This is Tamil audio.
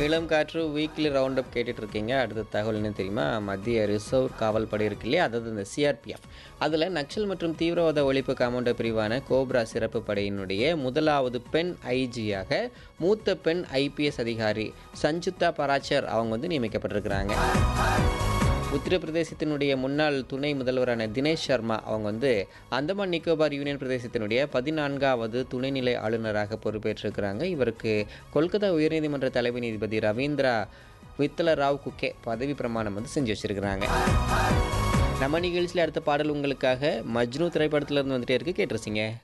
இளம் காற்று வீக்லி ரவுண்ட் அப் கேட்டுட்டு இருக்கீங்க அடுத்த தகவல் என்ன தெரியுமா மத்திய ரிசர்வ் காவல் படை இருக்கு இல்லையா அதாவது இந்த சிஆர்பிஎஃப் அதில் நக்சல் மற்றும் தீவிரவாத ஒழிப்பு கமாண்டோ பிரிவான கோப்ரா சிறப்பு படையினுடைய முதலாவது பெண் ஐஜியாக மூத்த பெண் ஐபிஎஸ் அதிகாரி சஞ்சுத்தா பராச்சர் அவங்க வந்து நியமிக்கப்பட்டிருக்கிறாங்க உத்தரப்பிரதேசத்தினுடைய முன்னாள் துணை முதல்வரான தினேஷ் சர்மா அவங்க வந்து அந்தமான் நிக்கோபார் யூனியன் பிரதேசத்தினுடைய பதினான்காவது துணைநிலை ஆளுநராக பொறுப்பேற்றிருக்கிறாங்க இவருக்கு கொல்கத்தா உயர்நீதிமன்ற தலைமை நீதிபதி ரவீந்திரா வித்தல ராவ் குக்கே பதவி பிரமாணம் வந்து செஞ்சு வச்சிருக்கிறாங்க நம்ம நிகழ்ச்சியில் அடுத்த பாடல் உங்களுக்காக மஜ்னு திரைப்படத்துல இருந்து வந்துட்டே இருக்கு கேட்டுருச்சிங்க